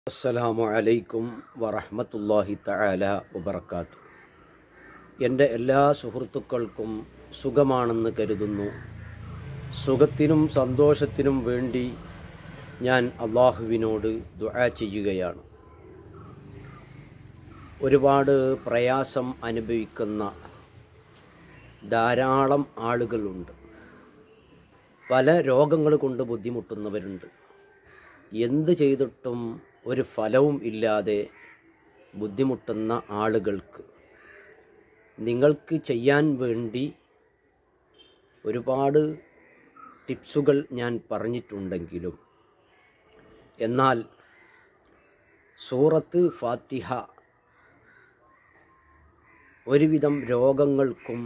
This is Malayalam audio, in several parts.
അസ്സലാമു അലൈക്കും വറഹ്മത്തുള്ളാഹി തആല വബറകാത്തു എൻ്റെ എല്ലാ സുഹൃത്തുക്കൾക്കും സുഖമാണെന്ന് കരുതുന്നു സുഖത്തിനും സന്തോഷത്തിനും വേണ്ടി ഞാൻ അള്ളാഹുവിനോട് ദുആ ചെയ്യുകയാണ് ഒരുപാട് പ്രയാസം അനുഭവിക്കുന്ന ധാരാളം ആളുകളുണ്ട് പല രോഗങ്ങൾ കൊണ്ട് ബുദ്ധിമുട്ടുന്നവരുണ്ട് എന്ത് ചെയ്തിട്ടും ഒരു ഫലവും ഇല്ലാതെ ബുദ്ധിമുട്ടുന്ന ആളുകൾക്ക് നിങ്ങൾക്ക് ചെയ്യാൻ വേണ്ടി ഒരുപാട് ടിപ്സുകൾ ഞാൻ പറഞ്ഞിട്ടുണ്ടെങ്കിലും എന്നാൽ സൂറത്ത് ഫാത്തിഹ ഒരുവിധം രോഗങ്ങൾക്കും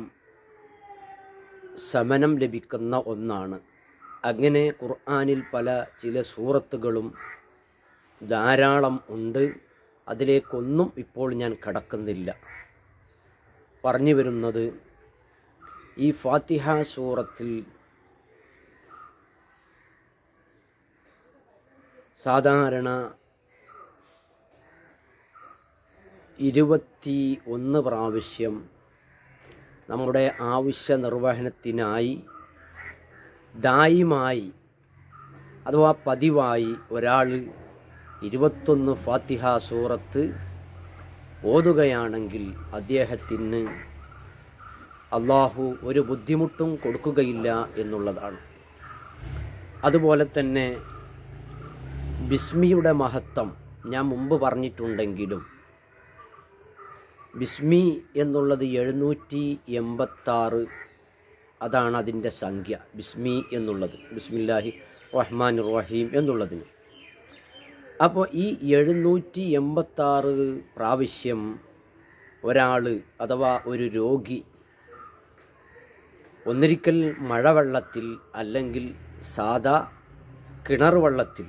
ശമനം ലഭിക്കുന്ന ഒന്നാണ് അങ്ങനെ ഖുർആനിൽ പല ചില സൂറത്തുകളും ധാരാളം ഉണ്ട് അതിലേക്കൊന്നും ഇപ്പോൾ ഞാൻ കടക്കുന്നില്ല പറഞ്ഞു വരുന്നത് ഈ ഫാത്തിഹ സൂറത്തിൽ സാധാരണ ഇരുപത്തി ഒന്ന് പ്രാവശ്യം നമ്മുടെ ആവശ്യ നിർവഹണത്തിനായി ദായിമായി അഥവാ പതിവായി ഒരാൾ ഇരുപത്തൊന്ന് ഫാത്തിഹ സൂറത്ത് ഓതുകയാണെങ്കിൽ അദ്ദേഹത്തിന് അള്ളാഹു ഒരു ബുദ്ധിമുട്ടും കൊടുക്കുകയില്ല എന്നുള്ളതാണ് അതുപോലെ തന്നെ ബിസ്മിയുടെ മഹത്വം ഞാൻ മുമ്പ് പറഞ്ഞിട്ടുണ്ടെങ്കിലും ബിസ്മി എന്നുള്ളത് എഴുന്നൂറ്റി എൺപത്താറ് അതാണ് അതിൻ്റെ സംഖ്യ ബിസ്മി എന്നുള്ളത് ബിസ്മില്ലാഹി റഹ്മാൻ റഹീം എന്നുള്ളതിന് അപ്പോൾ ഈ എഴുന്നൂറ്റി എൺപത്താറ് പ്രാവശ്യം ഒരാൾ അഥവാ ഒരു രോഗി ഒന്നിരിക്കൽ മഴവെള്ളത്തിൽ അല്ലെങ്കിൽ സാദാ കിണർ വെള്ളത്തിൽ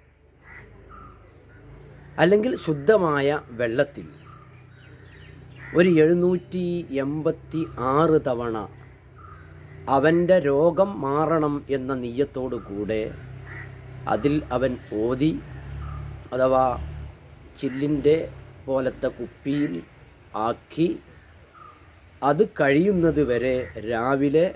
അല്ലെങ്കിൽ ശുദ്ധമായ വെള്ളത്തിൽ ഒരു എഴുന്നൂറ്റി എൺപത്തി ആറ് തവണ അവൻ്റെ രോഗം മാറണം എന്ന നീയത്തോടു കൂടെ അതിൽ അവൻ ഓതി അഥവാ ചില്ലിൻ്റെ പോലത്തെ കുപ്പിയിൽ ആക്കി അത് കഴിയുന്നത് വരെ രാവിലെ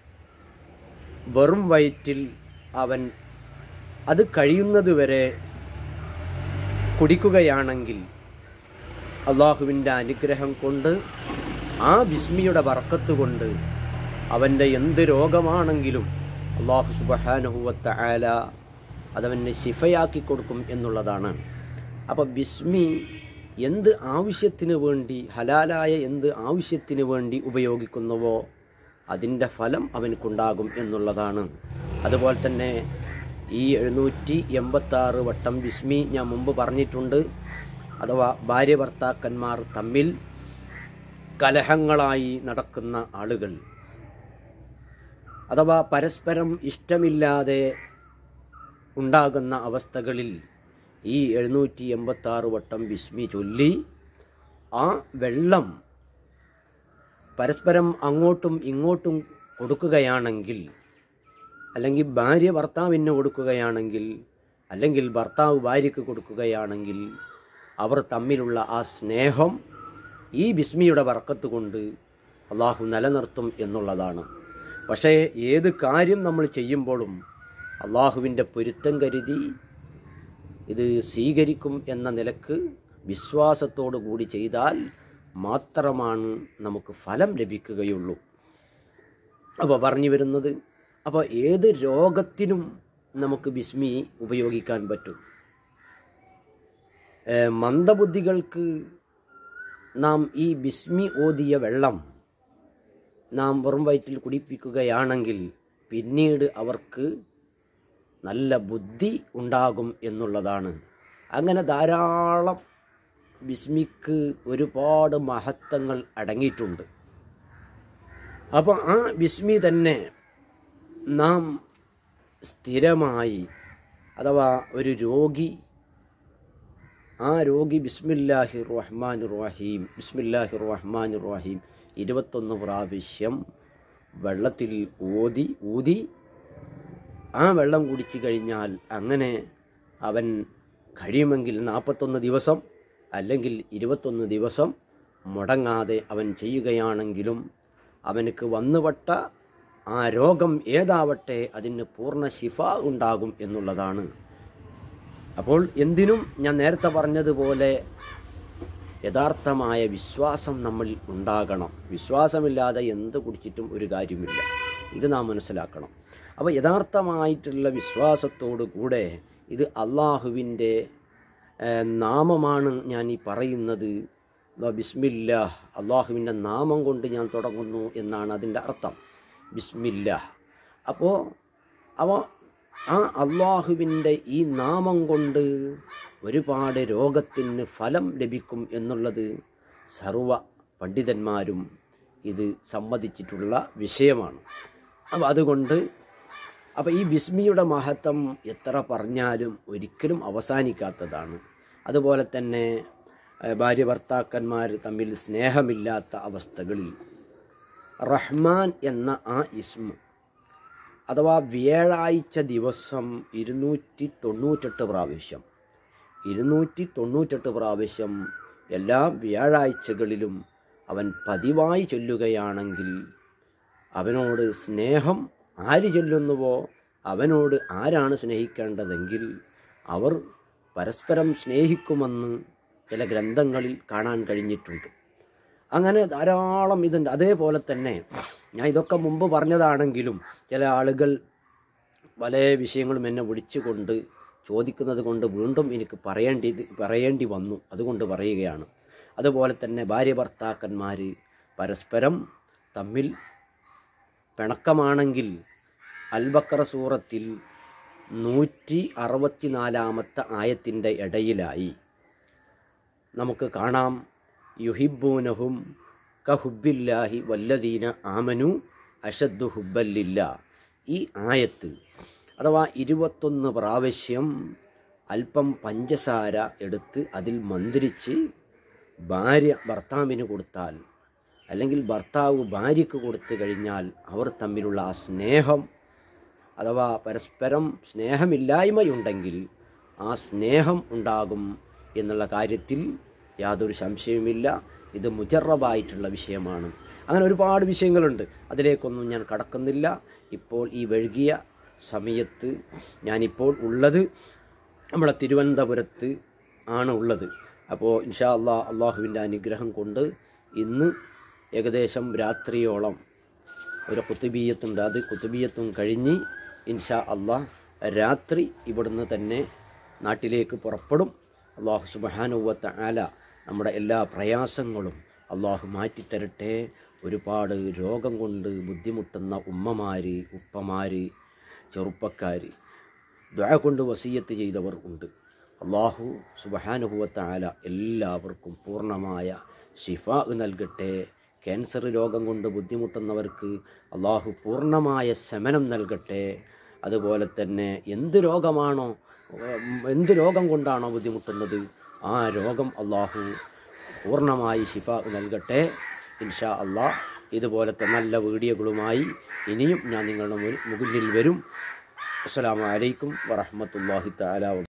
വെറും വയറ്റിൽ അവൻ അത് കഴിയുന്നത് വരെ കുടിക്കുകയാണെങ്കിൽ അള്ളാഹുവിൻ്റെ അനുഗ്രഹം കൊണ്ട് ആ ബിസ്മിയുടെ വർക്കത്ത് കൊണ്ട് അവൻ്റെ എന്ത് രോഗമാണെങ്കിലും അള്ളാഹു സുബഹാനുഹുവത്ത ആല അതവന് ശിഫയാക്കി കൊടുക്കും എന്നുള്ളതാണ് അപ്പോൾ ബിസ്മി എന്ത് ആവശ്യത്തിന് വേണ്ടി ഹലാലായ എന്ത് ആവശ്യത്തിന് വേണ്ടി ഉപയോഗിക്കുന്നുവോ അതിൻ്റെ ഫലം അവനക്കുണ്ടാകും എന്നുള്ളതാണ് അതുപോലെ തന്നെ ഈ എഴുന്നൂറ്റി എൺപത്താറ് വട്ടം ബിസ്മി ഞാൻ മുമ്പ് പറഞ്ഞിട്ടുണ്ട് അഥവാ ഭാര്യ ഭർത്താക്കന്മാർ തമ്മിൽ കലഹങ്ങളായി നടക്കുന്ന ആളുകൾ അഥവാ പരസ്പരം ഇഷ്ടമില്ലാതെ ഉണ്ടാകുന്ന അവസ്ഥകളിൽ ഈ എഴുന്നൂറ്റി എൺപത്താറ് വട്ടം ബിസ്മി ചൊല്ലി ആ വെള്ളം പരസ്പരം അങ്ങോട്ടും ഇങ്ങോട്ടും കൊടുക്കുകയാണെങ്കിൽ അല്ലെങ്കിൽ ഭാര്യ ഭർത്താവിന് കൊടുക്കുകയാണെങ്കിൽ അല്ലെങ്കിൽ ഭർത്താവ് ഭാര്യയ്ക്ക് കൊടുക്കുകയാണെങ്കിൽ അവർ തമ്മിലുള്ള ആ സ്നേഹം ഈ ബിസ്മിയുടെ വർക്കത്ത് കൊണ്ട് അള്ളാഹു നിലനിർത്തും എന്നുള്ളതാണ് പക്ഷേ ഏത് കാര്യം നമ്മൾ ചെയ്യുമ്പോഴും അള്ളാഹുവിൻ്റെ പൊരുത്തം കരുതി ഇത് സ്വീകരിക്കും എന്ന നിലക്ക് വിശ്വാസത്തോടു കൂടി ചെയ്താൽ മാത്രമാണ് നമുക്ക് ഫലം ലഭിക്കുകയുള്ളൂ അപ്പോൾ പറഞ്ഞു വരുന്നത് അപ്പോൾ ഏത് രോഗത്തിനും നമുക്ക് ബിസ്മി ഉപയോഗിക്കാൻ പറ്റും മന്ദബുദ്ധികൾക്ക് നാം ഈ ബിസ്മി ഓതിയ വെള്ളം നാം വെറും വയറ്റിൽ കുടിപ്പിക്കുകയാണെങ്കിൽ പിന്നീട് അവർക്ക് നല്ല ബുദ്ധി ഉണ്ടാകും എന്നുള്ളതാണ് അങ്ങനെ ധാരാളം ബിസ്മിക്ക് ഒരുപാട് മഹത്വങ്ങൾ അടങ്ങിയിട്ടുണ്ട് അപ്പോൾ ആ ബിസ്മി തന്നെ നാം സ്ഥിരമായി അഥവാ ഒരു രോഗി ആ രോഗി ബിസ്മില്ലാഹി റഹ്മാൻ റഹീം ബിസ്മില്ലാഹി റഹ്മാൻ റഹീം ഇരുപത്തൊന്ന് പ്രാവശ്യം വെള്ളത്തിൽ ഓതി ഊതി ആ വെള്ളം കുടിച്ചു കഴിഞ്ഞാൽ അങ്ങനെ അവൻ കഴിയുമെങ്കിൽ നാൽപ്പത്തൊന്ന് ദിവസം അല്ലെങ്കിൽ ഇരുപത്തൊന്ന് ദിവസം മുടങ്ങാതെ അവൻ ചെയ്യുകയാണെങ്കിലും അവനക്ക് വന്നുപെട്ട ആ രോഗം ഏതാവട്ടെ അതിന് പൂർണ്ണ ശിഫ ഉണ്ടാകും എന്നുള്ളതാണ് അപ്പോൾ എന്തിനും ഞാൻ നേരത്തെ പറഞ്ഞതുപോലെ യഥാർത്ഥമായ വിശ്വാസം നമ്മളിൽ ഉണ്ടാകണം വിശ്വാസമില്ലാതെ എന്ത് കുടിച്ചിട്ടും ഒരു കാര്യമില്ല ഇത് നാം മനസ്സിലാക്കണം അപ്പോൾ യഥാർത്ഥമായിട്ടുള്ള വിശ്വാസത്തോടു കൂടെ ഇത് അള്ളാഹുവിൻ്റെ ഏഹ്, നാമമാണ് ഞാൻ ഈ പറയുന്നത് ദാ ബിസ്മില്ല അള്ളാഹുവിൻ്റെ നാമം കൊണ്ട് ഞാൻ തുടങ്ങുന്നു എന്നാണ് അതിൻ്റെ അർത്ഥം ബിസ്മില്ല അപ്പോൾ അവ ആ അള്ളാഹുവിൻ്റെ ഈ നാമം കൊണ്ട് ഒരുപാട് രോഗത്തിന് ഫലം ലഭിക്കും എന്നുള്ളത് സർവ പണ്ഡിതന്മാരും ഇത് സമ്മതിച്ചിട്ടുള്ള വിഷയമാണ് അപ്പോൾ അതുകൊണ്ട് അപ്പോൾ ഈ ബിസ്മിയുടെ മഹത്വം എത്ര പറഞ്ഞാലും ഒരിക്കലും അവസാനിക്കാത്തതാണ് അതുപോലെ തന്നെ ഏഹ്, ഭാര്യ ഭർത്താക്കന്മാർ തമ്മിൽ സ്നേഹമില്ലാത്ത അവസ്ഥകളിൽ റഹ്മാൻ എന്ന ആ ഇസ്മ അഥവാ വ്യാഴാഴ്ച ദിവസം ഇരുന്നൂറ്റി തൊണ്ണൂറ്റെട്ട് പ്രാവശ്യം ഇരുന്നൂറ്റി തൊണ്ണൂറ്റെട്ട് പ്രാവശ്യം എല്ലാ വ്യാഴാഴ്ചകളിലും അവൻ പതിവായി ചൊല്ലുകയാണെങ്കിൽ അവനോട് സ്നേഹം ആര് ചൊല്ലുന്നുവോ അവനോട് ആരാണ് സ്നേഹിക്കേണ്ടതെങ്കിൽ അവർ പരസ്പരം സ്നേഹിക്കുമെന്ന് ചില ഗ്രന്ഥങ്ങളിൽ കാണാൻ കഴിഞ്ഞിട്ടുണ്ട് അങ്ങനെ ധാരാളം ഇതുണ്ട് അതേപോലെ തന്നെ ഞാൻ ഇതൊക്കെ മുമ്പ് പറഞ്ഞതാണെങ്കിലും ചില ആളുകൾ പല വിഷയങ്ങളും എന്നെ വിളിച്ചുകൊണ്ട് ചോദിക്കുന്നത് കൊണ്ട് വീണ്ടും എനിക്ക് പറയേണ്ടി പറയേണ്ടി വന്നു അതുകൊണ്ട് പറയുകയാണ് അതുപോലെ തന്നെ ഭാര്യ ഭർത്താക്കന്മാർ പരസ്പരം തമ്മിൽ പിണക്കമാണെങ്കിൽ അൽബക്കറ സൂറത്തിൽ നൂറ്റി അറുപത്തിനാലാമത്തെ ആയത്തിൻ്റെ ഇടയിലായി നമുക്ക് കാണാം യുഹിബൂനഹും കഹുബില്ലാഹി വല്ലദീന ആമനു അഷദ്ദു ഹുബല്ലില്ല ഈ ആയത്ത് അഥവാ ഇരുപത്തൊന്ന് പ്രാവശ്യം അല്പം പഞ്ചസാര എടുത്ത് അതിൽ മന്ത്രിച്ച് ഭാര്യ ഭർത്താവിന് കൊടുത്താൽ അല്ലെങ്കിൽ ഭർത്താവ് ഭാര്യയ്ക്ക് കൊടുത്തു കഴിഞ്ഞാൽ അവർ തമ്മിലുള്ള ആ സ്നേഹം അഥവാ പരസ്പരം സ്നേഹമില്ലായ്മയുണ്ടെങ്കിൽ ആ സ്നേഹം ഉണ്ടാകും എന്നുള്ള കാര്യത്തിൽ യാതൊരു സംശയവുമില്ല ഇത് മുജറബായിട്ടുള്ള വിഷയമാണ് അങ്ങനെ ഒരുപാട് വിഷയങ്ങളുണ്ട് അതിലേക്കൊന്നും ഞാൻ കടക്കുന്നില്ല ഇപ്പോൾ ഈ വഴുകിയ സമയത്ത് ഞാനിപ്പോൾ ഉള്ളത് നമ്മുടെ തിരുവനന്തപുരത്ത് ആണ് ഉള്ളത് അപ്പോൾ ഇൻഷാ അള്ളാ അള്ളാഹുവിൻ്റെ അനുഗ്രഹം കൊണ്ട് ഇന്ന് ഏകദേശം രാത്രിയോളം ഒരു കുത്തുബീയത്തുണ്ട് അത് കുത്തുബീയത്തും കഴിഞ്ഞ് ഇൻഷാ അള്ളാഹ് രാത്രി ഇവിടുന്ന് തന്നെ നാട്ടിലേക്ക് പുറപ്പെടും അള്ളാഹു സുബഹാനുവത്ത ആല നമ്മുടെ എല്ലാ പ്രയാസങ്ങളും അള്ളാഹു മാറ്റിത്തരട്ടെ ഒരുപാട് രോഗം കൊണ്ട് ബുദ്ധിമുട്ടുന്ന ഉമ്മമാർ ഉപ്പമാർ ചെറുപ്പക്കാർ ദ്വാ കൊണ്ട് വസീയത്ത് ചെയ്തവർ ഉണ്ട് അള്ളാഹു സുബഹാനുഭവത്ത ആല എല്ലാവർക്കും പൂർണ്ണമായ ഷിഫ നൽകട്ടെ ക്യാൻസർ രോഗം കൊണ്ട് ബുദ്ധിമുട്ടുന്നവർക്ക് അള്ളാഹു പൂർണ്ണമായ ശമനം നൽകട്ടെ അതുപോലെ തന്നെ എന്ത് രോഗമാണോ ഉം, എന്ത് രോഗം കൊണ്ടാണോ ബുദ്ധിമുട്ടുന്നത് ആ രോഗം അള്ളാഹു പൂർണ്ണമായി ഷിഫ നൽകട്ടെ ഇൻഷാ അള്ളാഹ് ഇതുപോലത്തെ നല്ല വീഡിയോകളുമായി ഇനിയും ഞാൻ നിങ്ങളുടെ മുന്നിൽ വരും അസ്സലാമു അലൈക്കും വറഹ്മത്തുള്ളാഹി തആല വ